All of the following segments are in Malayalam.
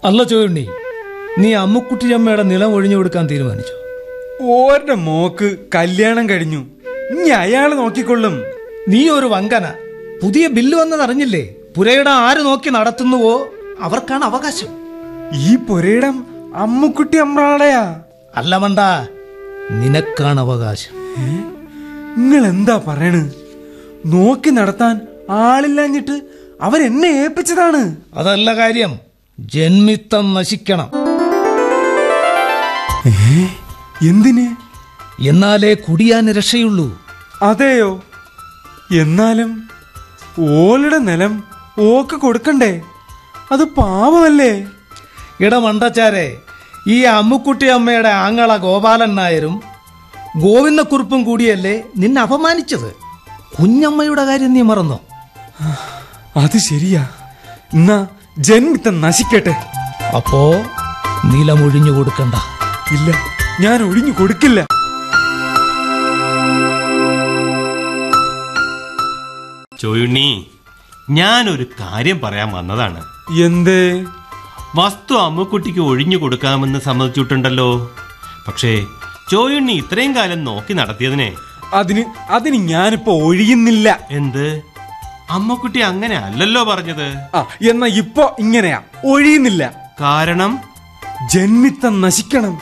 അല്ല ചോയുണ്ണി നീ അമ്മുക്കുട്ടിയമ്മയുടെ നിലം ഒഴിഞ്ഞു കൊടുക്കാൻ തീരുമാനിച്ചു ഓരുടെ മോക്ക് കല്യാണം കഴിഞ്ഞു ഇനി അയാള് നോക്കിക്കൊള്ളും നീ ഒരു വങ്കന പുതിയ ബില്ല് വന്നത് അറിഞ്ഞില്ലേ പുരയിടം ആര് നോക്കി നടത്തുന്നുവോ അവർക്കാണ് അവകാശം ഈ പുരയിടം അമ്മുക്കുട്ടി അമ്രാളയാ അല്ല മണ്ട നിനക്കാണ് അവകാശം നിങ്ങൾ എന്താ പറയണ് നോക്കി നടത്താൻ ആളില്ലാഞ്ഞിട്ട് അവരെന്നെ ഏൽപ്പിച്ചതാണ് അതല്ല കാര്യം ജന്മിത്തം നശിക്കണം എന്തിന് എന്നാലേ കുടിയാൻ രക്ഷയുള്ളൂ അതെയോ എന്നാലും ഓളുടെ നിലം ഓക്ക് കൊടുക്കണ്ടേ അത് പാവമല്ലേ ഇടമണ്ടച്ചാരെ ഈ അമ്മുക്കുട്ടി അമ്മയുടെ ആങ്ങള ഗോപാലൻ നായരും ഗോവിന്ദക്കുറുപ്പും കൂടിയല്ലേ നിന്നെ അപമാനിച്ചത് കുഞ്ഞമ്മയുടെ കാര്യം നീ മറന്നോ അത് ശരിയാ എന്നാ ജന്മിത്തം നശിക്കട്ടെ അപ്പോ നിലമൊഴിഞ്ഞു കൊടുക്കണ്ട ഇല്ല ഞാൻ ഒഴിഞ്ഞു കൊടുക്കില്ല ചോയുണ്ണി ഞാനൊരു കാര്യം പറയാൻ വന്നതാണ് എന്തേ വസ്തു അമ്മുക്കുട്ടിക്ക് ഒഴിഞ്ഞു കൊടുക്കാമെന്ന് സമ്മതിച്ചിട്ടുണ്ടല്ലോ പക്ഷേ ചോയുണ്ണി ഇത്രയും കാലം നോക്കി നടത്തിയതിനെ അതിന് അതിന് ഞാനിപ്പോ ഒഴിയുന്നില്ല എന്ത് അമ്മുക്കുട്ടി അങ്ങനെ അല്ലല്ലോ പറഞ്ഞത് ആ എന്നാ ഇപ്പൊ ഇങ്ങനെയാ ഒഴിയുന്നില്ല കാരണം ജന്മിത്തം നശിക്കണം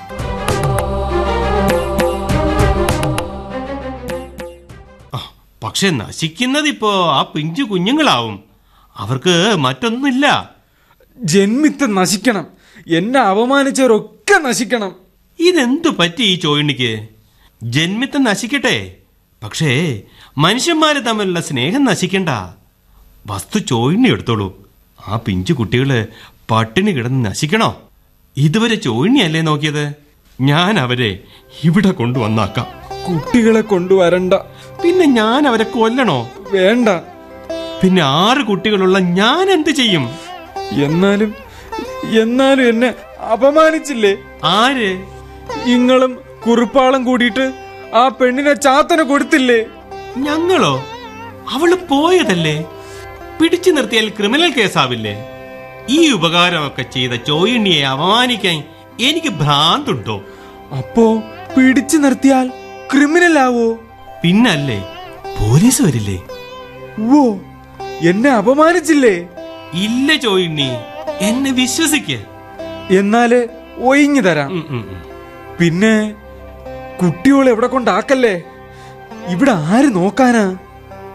പക്ഷെ നശിക്കുന്നത് ഇപ്പോ ആ പിഞ്ചു കുഞ്ഞുങ്ങളാവും അവർക്ക് മറ്റൊന്നുമില്ല ജന്മിത്തം നശിക്കണം എന്നെ അപമാനിച്ചവരൊക്കെ നശിക്കണം ഇതെന്തു പറ്റി ഈ ചോയുണ്ണിക്ക് ജന്മിത്തം നശിക്കട്ടെ പക്ഷേ മനുഷ്യന്മാര് തമ്മിലുള്ള സ്നേഹം നശിക്കണ്ട വസ്തു ചോയിണ്ണി എടുത്തോളൂ ആ പിഞ്ചു കുട്ടികള് പട്ടിണി കിടന്ന് നശിക്കണോ ഇതുവരെ ചോയിണ്ണിയല്ലേ നോക്കിയത് ഞാൻ അവരെ ഇവിടെ കൊണ്ടുവന്നാക്കാം കുട്ടികളെ കൊണ്ടുവരണ്ട പിന്നെ ഞാൻ അവരെ കൊല്ലണോ വേണ്ട പിന്നെ ആറ് കുട്ടികളുള്ള ഞാൻ എന്ത് ചെയ്യും എന്നാലും എന്നാലും എന്നെ അപമാനിച്ചില്ലേ ആര് ഇങ്ങളും കുറുപ്പാളം കൂടിയിട്ട് ആ പെണ്ണിനെ ചാത്തന് കൊടുത്തില്ലേ ഞങ്ങളോ അവള് പോയതല്ലേ പിടിച്ചു നിർത്തിയാൽ ക്രിമിനൽ കേസാവില്ലേ ഈ ഉപകാരമൊക്കെ ചെയ്ത ചോയിണ്ണിയെ അപമാനിക്കാൻ എനിക്ക് ഭ്രാന്തുണ്ടോ അപ്പോ പിടിച്ചു നിർത്തിയാൽ ക്രിമിനൽ ആവോ പിന്നല്ലേ പോലീസ് വരില്ലേ ഓ എന്നെ അപമാനിച്ചില്ലേ ഇല്ല ചോയിണ്ണി എന്നെ വിശ്വസിക്ക് എന്നാല് ഒഴിഞ്ഞു തരാം ഉം, ഉം, ഉം. പിന്നെ കുട്ടിയോളെ എവിടെ കൊണ്ടാക്കല്ലേ ഇവിടെ ആര് നോക്കാനാ